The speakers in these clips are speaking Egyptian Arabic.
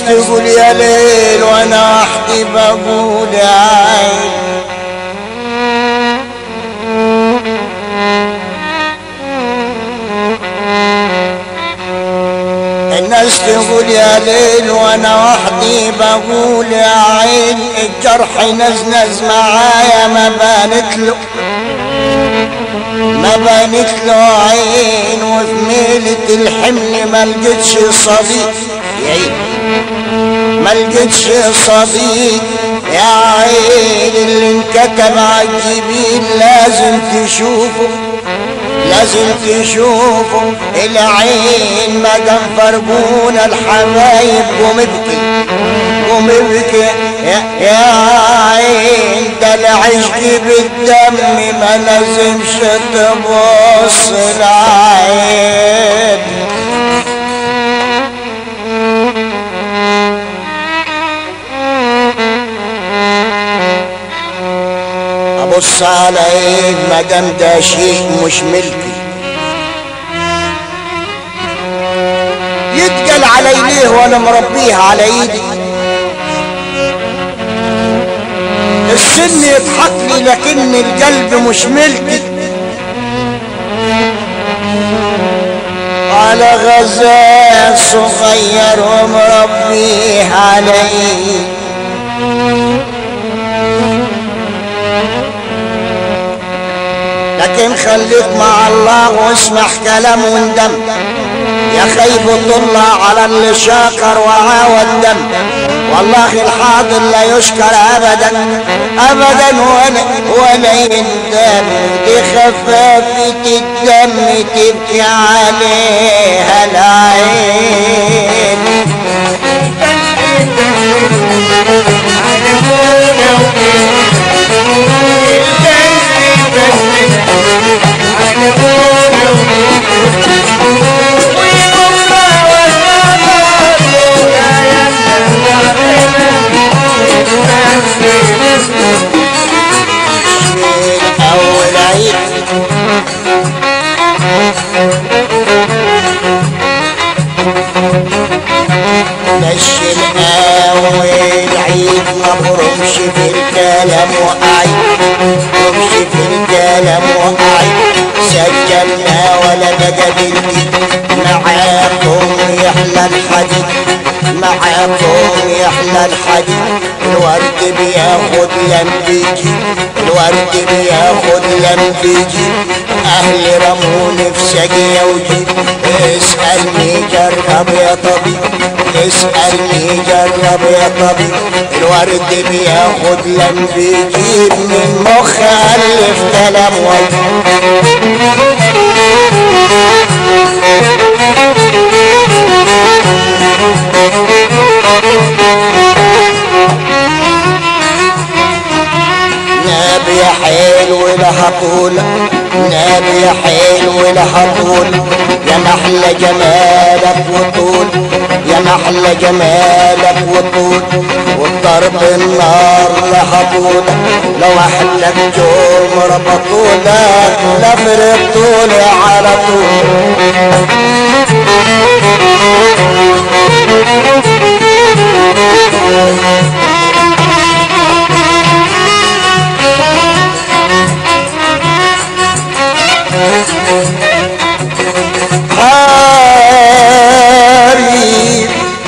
تقول يا ليل وانا وحدي بقول يا عين الناس تقول يا ليل وانا وحدي بقول يا عين الجرح نزنز معايا ما بانت له ما بانت له عين وفي ميلة الحمل ما لقيتش صديق يا عين ما لقيتش صديق يا عين اللي انكتب عالجبين لازم تشوفه لازم تشوفوا العين ما دام فرقونا الحبايب قوم ابكي قوم ابكي يا, يا عين ده العشق بالدم ما لازمش تبص العين ابص على عين ما دام ده شيء مش ملكي يتقل علي ليه وانا مربيه على ايدي السن يضحك لي لكن القلب مش ملكي على غزال صغير ومربيه على ايدي لكن خليك مع الله واسمع كلام واندم يا خيب طلع على اللي شاكر وعاوى الدم والله الحاضر لا يشكر ابدا ابدا ولا ولا يندم دي خفافة الدم تبكي عليها العين أول عيد مشي الأول عيد مبرومش في الكلام وقعد مبرومش في الكلام وقعد سجلنا ولا بقى بنتي معاكم يحلى الحديد معاكم يحلى الحديد الورد بياخد لمبيجي الورد بياخد لمبيجي اهلي رموني في سجية وجيب اسألني جرب يا طبيب اسألني جرب يا طبيب الورد بياخد لمبيجي من مخلف كلام وجه نبي حلو لهطول نبي حلو لهطول يا محلى جمالك وطول يا محلى جمالك وطول والضرب النار لهطول لو احلك جوم ربطولك لفرق طولي على طول حبيب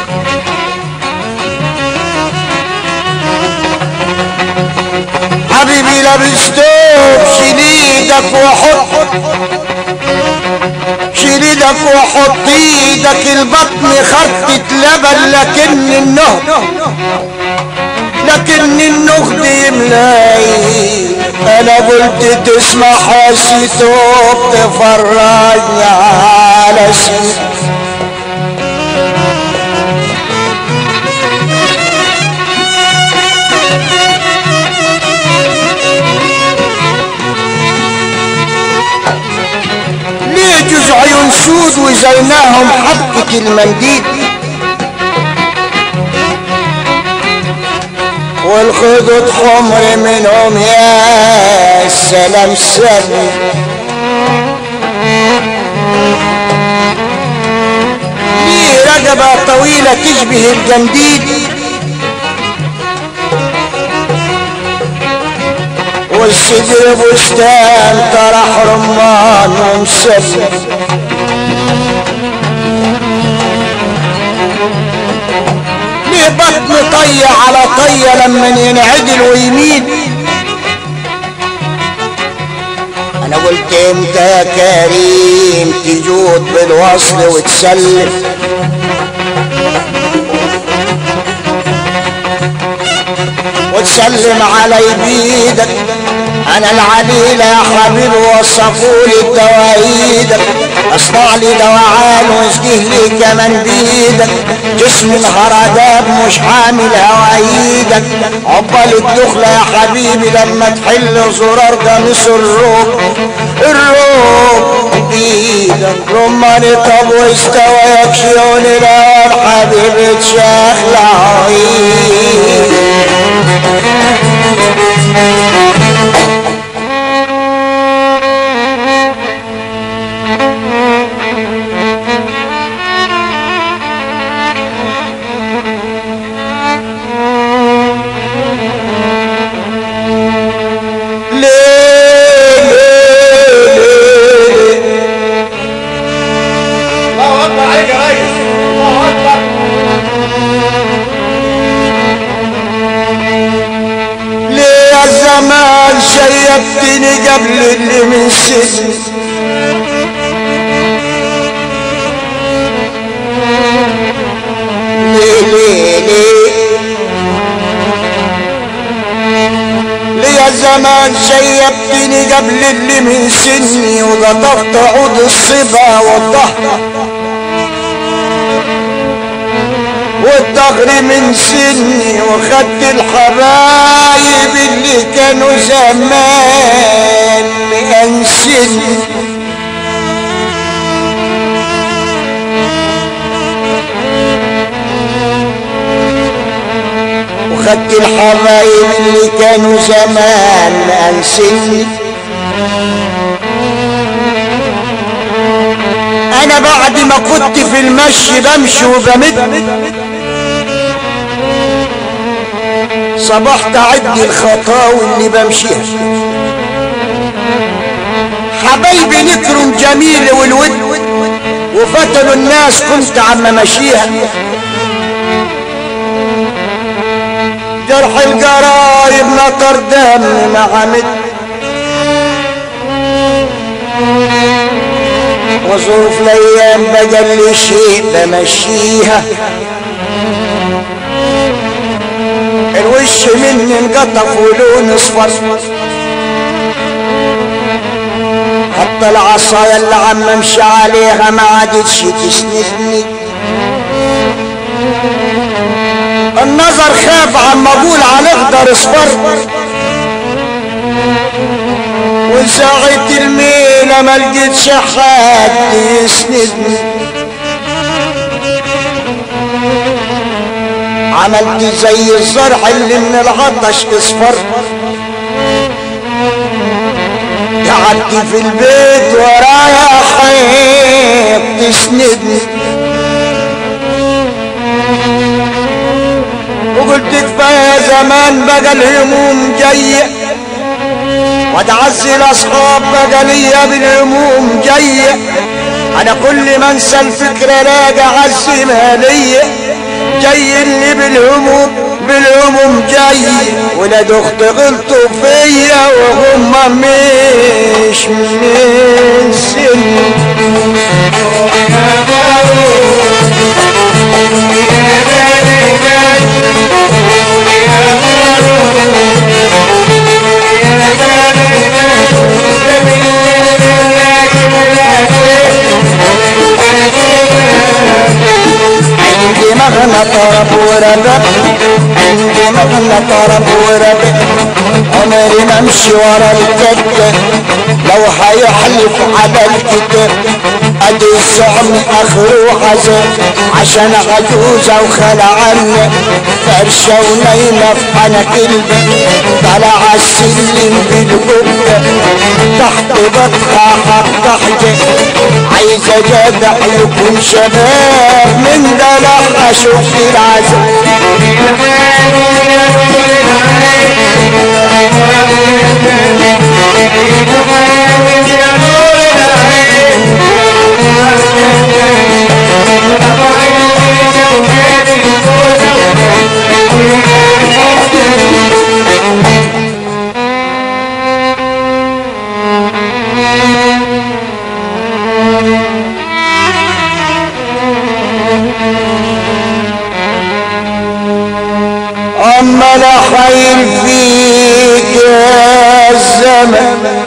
حبيبي لابس دوب شيل ايدك وحط شيل ايدك وحط ايدك البطن خرطة لبن لكن النهر لكن النخد يملاي انا قلت تسمع حسيته بتفرجني على سيدي ليه جوز عيون سود وزيناهم حبكة المنديل والخدود حمر منهم يا سلام سلم ليه رقبة طويلة تشبه الجنديد والصدر بستان طرح رمان ومسلم ليه بطن طية على طية لما ينعدل ويمين انا قلت انت يا كريم تجود بالوصل وتسلم وتسلم علي بيدك انا العليل يا حبيبي وصفولي الدوايدك اصنع لي دوعان واسقيه لي كمان بيدك جسم الهرداب مش حامل هوايدك عقبال الدخلة يا حبيبي لما تحل زرار قميص الروب الروب بيدك رماني طب واستوى يكشيوني لو حبيبي تشخلع الله اكبر عليك يا ريس الله اكبر ليه يا زمان شيبتني قبل اللي من سن ليه ليه ليه ليه يا زمان شيبتني قبل اللي من سني وقطفت عود الصبا والظهر والضغر من سني وخدت الحبايب اللي كانوا زمان مأنسني وخدت الحبايب اللي كانوا زمان مأنسني انا بعد ما كنت في المشي بمشي وبمد صبحت اعد الخطاوي اللي بمشيها حبايبي نكرم جميل والود وفتنوا الناس كنت عم ماشيها جرح الجرايب نطر دم مع مد وظروف الايام بقى لي شيء بمشيها الوش مني انقطف ولون اصفر حتى العصاية اللي عم امشي عليها ما عادتش تسندني النظر خاف عم اقول على اخضر اصفر وساعة الميلة ما لقيتش حد يسندني عملت زي الزرع اللي من العطش اصفر قعدت في البيت ورايا حيط تسندني وقلت كفايه زمان بقى الهموم جايه وتعزي الاصحاب بقى ليا بالهموم جايه انا كل ما انسى الفكره راجع عزمها ليا جاي اللي بالهموم بالهموم جاي ولاد اخت غلطوا فيا وهم مش من سن عندي مغنى طرب وربق عندي مغنى طرب وربق عمري ما امشي ورا الكتة لو هيحلف على الكتاب ادي الزعم اخره حزن عشان عجوزة وخلع عني فرشة ونايمة في حنك البيت طلع السلم بالقبة تحت بطها حط حجة إذا جدع يكون شباب من دلع أشوف العذاب عمال احايل فيك يا الزمن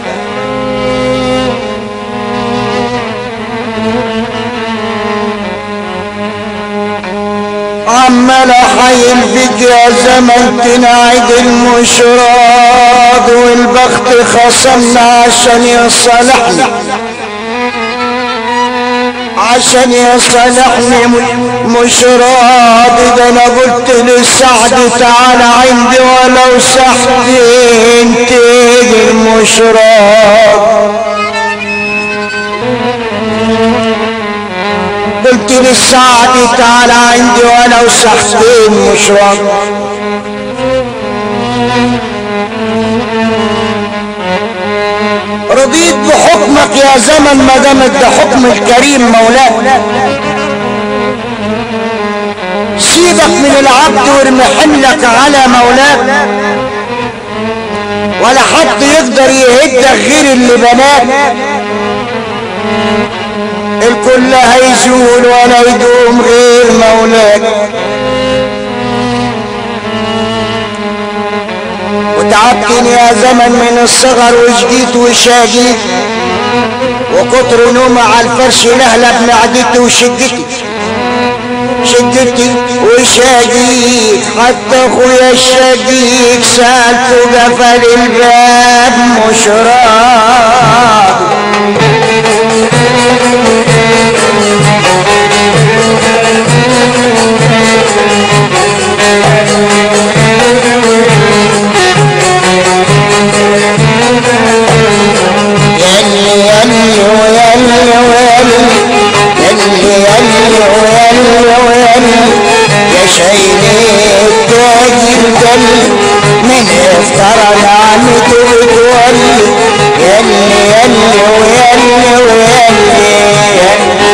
عمال احايل فيك يا زمن تنعد المشراد والبخت خصمنا عشان يصالحنا عشان يصالحني م- مش راضي ده انا قلت لسعد تعالى عندي ولو ساعتين تيجي مش راضي قلت لسعد تعالى عندي ولو ساعتين مش راضي رضيت بحكمك يا زمن ما دامت ده حكم الكريم مولاك سيبك من العبد وارمي حملك على مولاك ولا حد يقدر يهدك غير اللي بناك الكل هيزول ولا يدوم غير مولاك وتعبتني يا زمن من الصغر وجديت وشاجيت وكتر نوم على الفرش لهلب معدتي وشدتي شدتي وشاجيت حتى اخويا الشقيق سالته قفل الباب مش راضي يلي يلي ويلي ويلي يلي يلي ويلي ويلي يا شيلي التاج الدل من افترى نعمته بتولي يلي يلي ويلي ويلي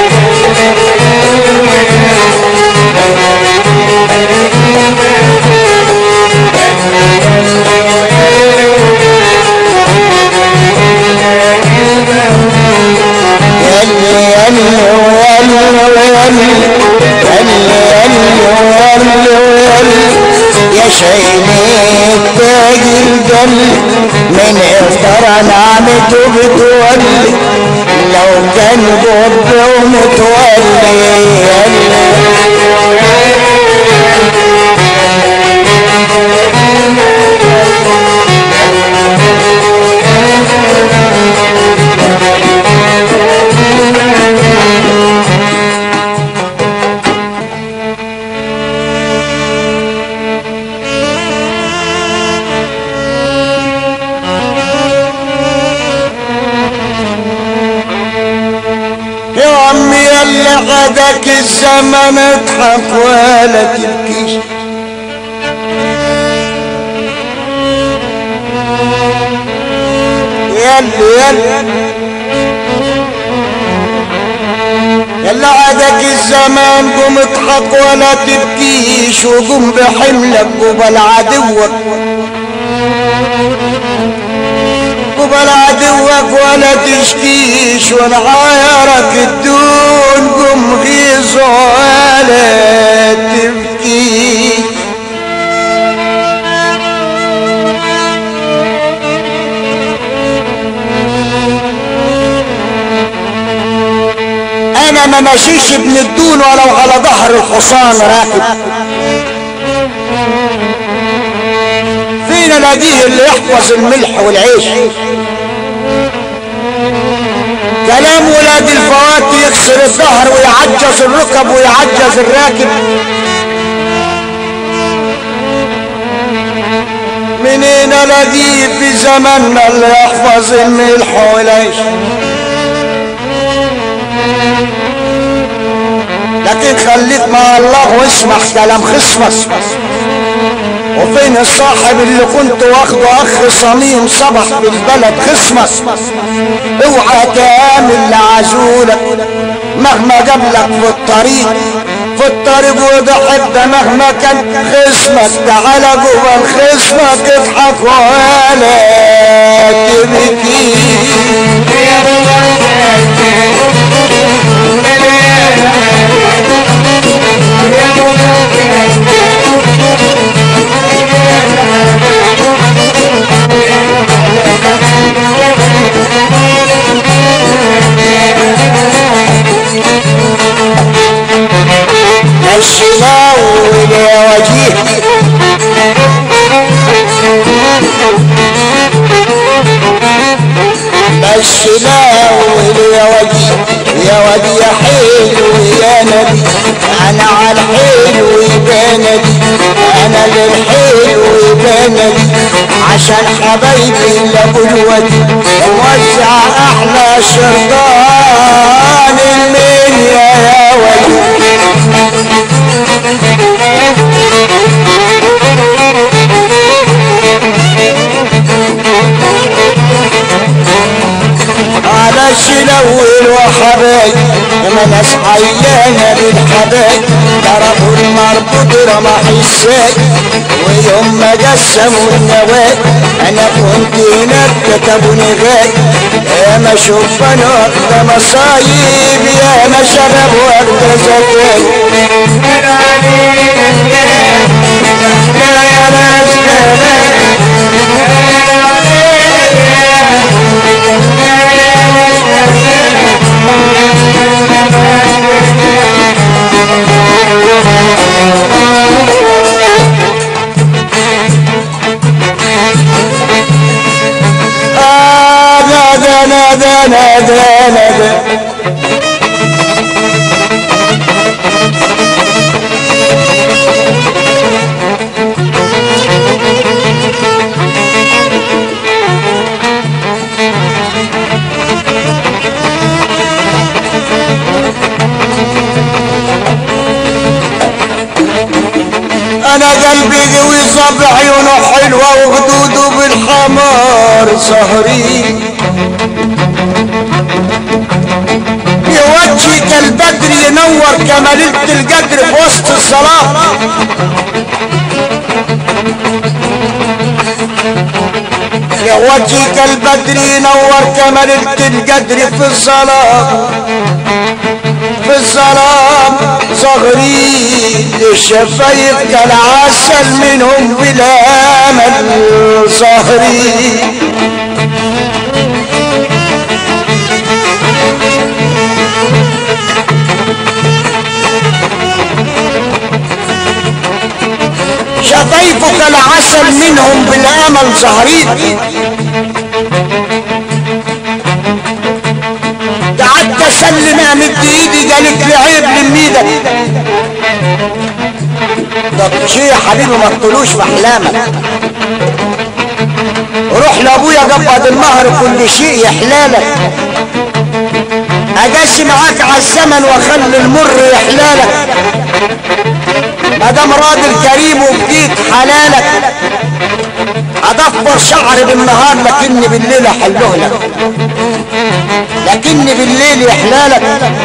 يلي يلي ويلي ويلي يلي يلي ويلي ويلي يا شيني التاج الجل من افترى نعمته بتولي لو كان جب ومتولي يلي يا عمي يلي غدك الزمن اضحك ولا تبكيش يلي يلي يلا عادك الزمان قوم اضحك ولا تبكيش وقوم بحملك قبل عدوك قبل عدوك ولا تشكيش ونعايرك الدون قم غيظ ولا تبكيش انا ما ماشيش ابن الدون ولو على ظهر الحصان راكب فينا ناديه اللي يحفظ الملح والعيش كلام ولاد الفوات يكسر الظهر ويعجز الركب ويعجز الراكب منين ناديه في زماننا اللي يحفظ الملح والعيش خليك مع الله واسمع كلام خصمك وفين الصاحب اللي كنت واخده اخ صميم صبح في البلد خصمك اوعى تعمل لعزولك مهما جابلك في الطريق في الطريق وضحك ده مهما كان خصمك تعالى جوه خصمك اضحك ولا تبكي الشماوي يا وجيه الشماوي يا وجيه يا ودي يا حلو يا نبي انا على الحلو يبقى نبي انا للحلو يبقى نبي عشان حبايبي اللي ابو الودي موزع احلى شرطان المنيا يا ولي على الشلول وحبايب ما ناس عيانة بالحبايب ضربوا المربوط رمح الساي ويوم ما قسموا النواي انا كنت هناك كتبوني غاي يا ما شوف انا واخدة مصايب يا ما شرب واخدة زكاي يا ناس آه نادى نادى نادى نادى انا قلبي قوي صب عيونه حلوة وخدوده بالحمار سهري يا وجهي كالبدر ينور كما ليلة القدر في وسط الصلاة يا وجهي كالبدر ينور كما ليلة القدر في الصلاة في الظلام صغري الشفايف كالعسل منهم بلا امل صهري شفايفه كالعسل منهم بالامل صهرين قعدت اسلم امد ايدي قالت لي عيب لميدك ده شيء يا حبيبي ما تقولوش في احلامك روح لابويا قبض المهر كل شيء يحلالك اجاش معاك على الزمن واخلي المر يحلالك ما دام راضي الكريم وبديت حلالك ادفر شعري بالنهار لكني بالليل احله لك لكني بالليل يحلالك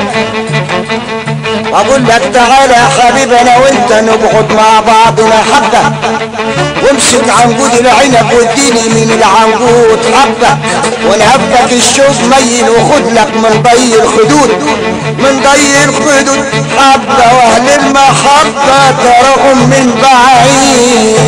اقول لك تعالى يا حبيبي انا وانت نقعد مع بعضنا حبه وامسك عنقود العنب واديني من العنقود حبه ونهبك الشوك ميل وخد لك من ضي الخدود من ضي الخدود حبه واهل المحبه تراهم من بعيد